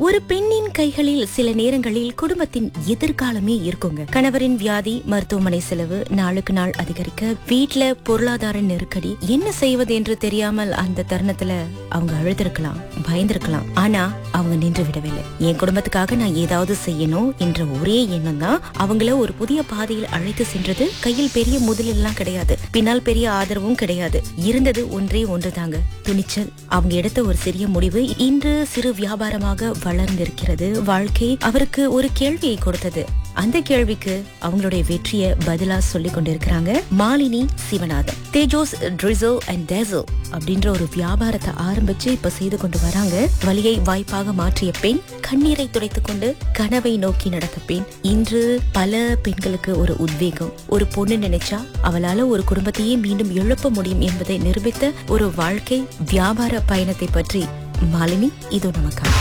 ஒரு பெண்ணின் கைகளில் சில நேரங்களில் குடும்பத்தின் எதிர்காலமே இருக்குங்க கணவரின் வியாதி மருத்துவமனை செலவு நாளுக்கு நாள் அதிகரிக்க வீட்ல பொருளாதார நெருக்கடி என்ன செய்வது என்று தெரியாமல் அந்த தருணத்துல அவங்க அழுதிருக்கலாம் பயந்திருக்கலாம் ஆனா அவங்க நின்று விடவில்லை என் குடும்பத்துக்காக நான் ஏதாவது செய்யணும் என்ற ஒரே எண்ணம் தான் அவங்கள ஒரு புதிய பாதையில் அழைத்து சென்றது கையில் பெரிய முதலெல்லாம் கிடையாது பின்னால் பெரிய ஆதரவும் கிடையாது இருந்தது ஒன்றே ஒன்றுதாங்க துணிச்சல் அவங்க எடுத்த ஒரு சிறிய முடிவு இன்று சிறு வியாபாரமாக வளர்ந்திருக்கிறது வாழ்க்கை அவருக்கு ஒரு கேள்வியை கொடுத்தது அந்த கேள்விக்கு அவங்களுடைய வெற்றியை பதிலா சொல்லி கொண்டிருக்கிறாங்க Malini Sivanathan Tejos drizzle and dazzle அப்படின்ற ஒரு வியாபாரத்தை ஆரம்பிச்சு இப்ப செய்து கொண்டு வராங்க வலியை வாய்ப்பாக மாற்றிய பெண் கண்ணீரை துடைத்துக் கொண்டு கனவை நோக்கி நடந்த பெண் இன்று பல பெண்களுக்கு ஒரு உத்வேகம் ஒரு பொண்ணு நினைச்சா அவளால ஒரு குடும்பத்தையே மீண்டும் எழுப்ப முடியும் என்பதை நிரூபித்த ஒரு வாழ்க்கை வியாபார பயணத்தை பற்றி மாலினி இது நமக்காக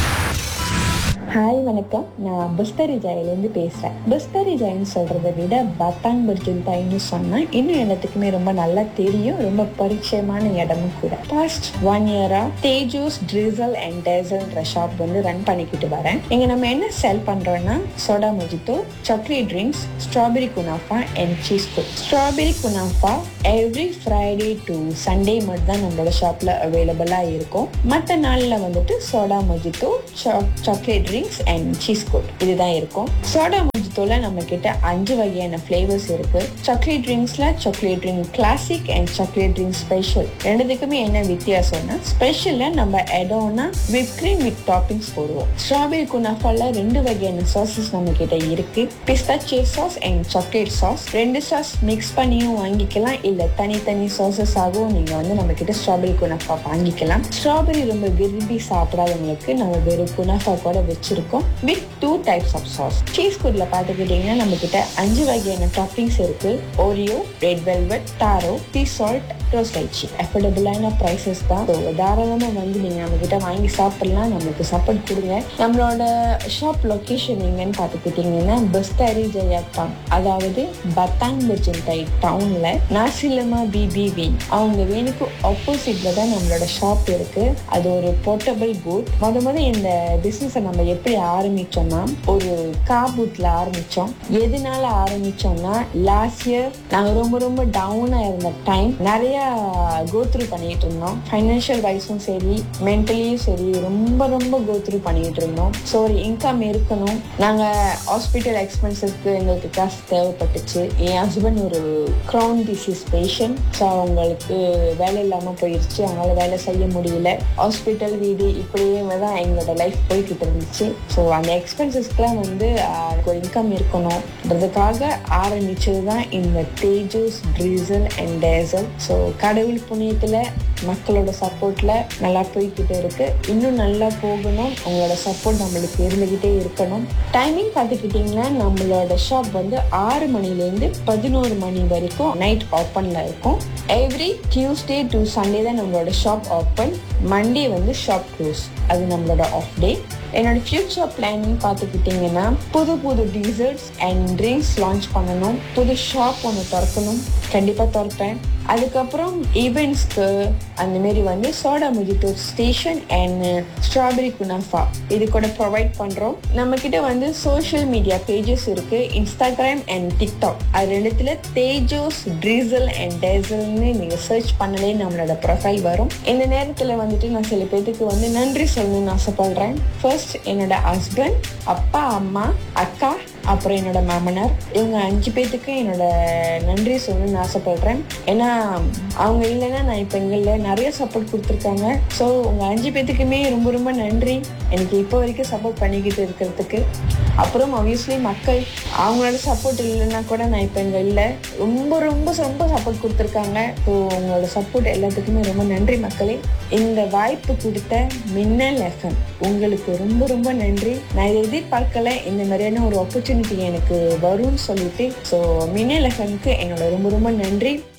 ஹாய் வணக்கம் நான் பிஸ்தரி ஜாயிலேருந்து பேசுகிறேன் பிஸ்தரி ஜாயின்னு சொல்கிறத விட பத்தாங் பர்ஜுந்தாயின்னு சொன்னால் இன்னும் எல்லாத்துக்குமே ரொம்ப நல்லா தெரியும் ரொம்ப பரிச்சயமான இடமும் கூட பாஸ்ட் ஒன் இயராக தேஜூஸ் ட்ரிசல் அண்ட் டேசல்ன்ற ஷாப் வந்து ரன் பண்ணிக்கிட்டு வரேன் இங்கே நம்ம என்ன செல் பண்ணுறோன்னா soda mojito chocolate drinks strawberry kunafa and cheese good strawberry kunafa every Friday to Sunday மட்டும் தான் நம்மளோட ஷாப்பில் அவைலபிளாக இருக்கும் மற்ற நாளில் வந்துட்டு soda mojito chocolate drinks and cheese good இதுதான் இருக்கும் சோடா மொஜித்தோல நம்ம கிட்ட அஞ்சு வகையான ஃப்ளேவர்ஸ் இருக்கு சாக்லேட் ட்ரிங்க்ஸ்ல chocolate drink classic and chocolate drink special ரெண்டுத்துக்குமே என்ன வித்தியாசம்னா ஸ்பெஷல்ல நம்ம எடோனா விப் கிரீம் வித் டாப்பிங்ஸ் போடுவோம் ஸ்ட்ராபெரி குனாஃபால ரெண்டு வகையான சாசஸ் நம்ம கிட்ட இருக்கு pistachio sauce and chocolate sauce ரெண்டு சாஸ் மிக்ஸ் பண்ணியும் வாங்கிக்கலாம் இல்ல தனித்தனி சாசஸ் ஆகவும் நீங்க வந்து நம்ம கிட்ட ஸ்ட்ராபெரி குனாஃபா வாங்கிக்கலாம் ஸ்ட்ராபெரி ரொம்ப விரும்பி சாப்பிடாதவங்களுக்கு நம்ம வெறும் குனாஃபா கூட வச்சிருக்கோம் with two types of sauce cheese குட்ல பாத்துக்கிட்டீங்கன்னா நம்ம கிட்ட அஞ்சு வகையான டாப்பிங்ஸ் இருக்கு Oreo red velvet taro tea salt rose lychee அஃபோர்டபுளான ப்ரைஸஸ் தான் So, தாராளமா வந்து நீங்க நம்ம கிட்ட வாங்கி சாப்பிடலாம் நம்மளுக்கு சப்போர்ட் கொடுங்க நம்மளோட ஷாப் லொகேஷன் எங்கன்னு பார்த்துக்கிட்டிங்கன்னா பெஸ்டாரி ஜெயா டவுன் அதாவது பத்தாங் பஜன்தை டவுன்ல நாசிலமா பிபிவி அவங்க வேணுக்கு ஆப்போசிட்ல தான் நம்மளோட ஷாப் இருக்கு அது ஒரு போர்ட்டபிள் பூத் முத முத இந்த பிசினஸை நம்ம எப்படி ஆரம்பிச்சோம்னா ஒரு கா பூத்ல ஆரம்பிச்சோம் எதனால ஆரம்பிச்சோம்னா லாஸ்ட் இயர் நாங்க ரொம்ப ரொம்ப டவுனா இருந்த டைம் நிறைய கோத்ரூ பண்ணிட்டு இருந்தோம் ஃபைனான்ஷியல் வைஸும் சரி மென்டலியும் சரி ரொம்ப ரொம்ப கோத்ரூ பண்ணிட்டு இருந்தோம் ஸோ ஒரு இன்கம் இருக்கணும் நாங்க ஹாஸ்பிட்டல் எக்ஸ்பென்சஸ்க்கு எங்களுக்கு காசு தேவைப்பட்டுச்சு என் ஹஸ்பண்ட் ஒரு க்ரௌன் டிசீஸ் பேஷண்ட் ஸோ அவங்களுக்கு வேலை இல்லாமல் போயிடுச்சு அவங்களால வேலை செய்ய முடியல ஹாஸ்பிட்டல் வீடு இப்படியே தான் எங்களோட லைஃப் போய்கிட்டு இருந்துச்சு ஸோ அந்த எக்ஸ்பென்சஸ்க்குலாம் வந்து ஆஹ், ஒரு இன்கம் இருக்கணும்ன்றதுக்காக ஆரம்பிச்சது தான் இந்த Tejas drizzle and dazzle so கடவுள் புண்ணியத்தில் மக்களோட சப்போர்ட்ல நல்லா போய்கிட்டு இருக்கு இன்னும் நல்லா போகணும் உங்களோட சப்போர்ட் நம்மளுக்கு இருந்துகிட்டே இருக்கணும் டைமிங் பார்த்துக்கிட்டிங்கன்னா நம்மளோட ஷாப் வந்து ஆறு மணிலேருந்து பதினோரு மணி வரைக்கும் நைட் ஓப்பனில் இருக்கும் எவ்ரி டியூஸ்டே டு சண்டே தான் நம்மளோட ஷாப் ஓப்பன் மண்டே வந்து ஷாப் க்ளோஸ் அது நம்மளோட ஆஃப் டே என்னோட ஃபியூச்சர் பிளானிங் பார்த்துக்கிட்டிங்கன்னா புது புது டீசர்ட்ஸ் அண்ட் ட்ரிங்க்ஸ் லான்ச் பண்ணணும் புது ஷாப் ஒன்று திறக்கணும் கண்டிப்பாக திறப்பேன் அதுக்கப்புறம் ஈவெண்ட்ஸ்க்கு அந்த மாரி வந்து soda mojito station and strawberry kunafa இது கூட ப்ரொவைட் பண்ணுறோம் நம்மக்கிட்ட வந்து சோஷியல் மீடியா பேஜஸ் இருக்கு இன்ஸ்டாகிராம் அண்ட் டிக்டாக் அது ரெண்டுத்துல தேஜோஸ் ட்ரீசல் அண்ட் டேசல்னு நீங்கள் சர்ச் பண்ணலே நம்மளோட ப்ரொஃபைல் வரும் இந்த நேரத்தில் வந்துட்டு நான் சில பேத்துக்கு வந்து நன்றி சொல்லணும்னு ஆசைப்படுறேன் ஃபர்ஸ்ட் என்னோட ஹஸ்பண்ட் அப்பா அம்மா அக்கா அப்புறம் என்னோட மாமனார் இவங்க அஞ்சு பேத்துக்கு என்னோட நன்றி சொல்லணும்னு ஆசைப்படுறேன் ஏன்னா அவங்க இல்லைன்னா நான் இப்போ இங்கே இல்லை நிறைய சப்போர்ட் கொடுத்துருக்காங்க ஸோ உங்கள் அஞ்சு பேத்துக்குமே ரொம்ப ரொம்ப நன்றி எனக்கு இப்போ வரைக்கும் சப்போர்ட் பண்ணிக்கிட்டு இருக்கிறதுக்கு அப்புறம் obviously மக்கள் அவங்களோட சப்போர்ட் இல்லைன்னா கூட நான் இப்போ இங்கே இல்லை ரொம்ப ரொம்ப ரொம்ப சப்போர்ட் கொடுத்துருக்காங்க ஸோ உங்களோட சப்போர்ட் எல்லாத்துக்குமே ரொம்ப நன்றி மக்களே இந்த வாய்ப்பு கொடுத்த மின்னல் எஃப்எம் உங்களுக்கு ரொம்ப ரொம்ப நன்றி நான் இதை எதிர்பார்க்கல இந்த மாதிரியான ஒரு ஆப்பர்ச்சுனிட்டி எனக்கு வரும்னு சொல்லிட்டு ஸோ மின்னல் எஃப்எம்க்கு என்னோட ரொம்ப ரொம்ப நன்றி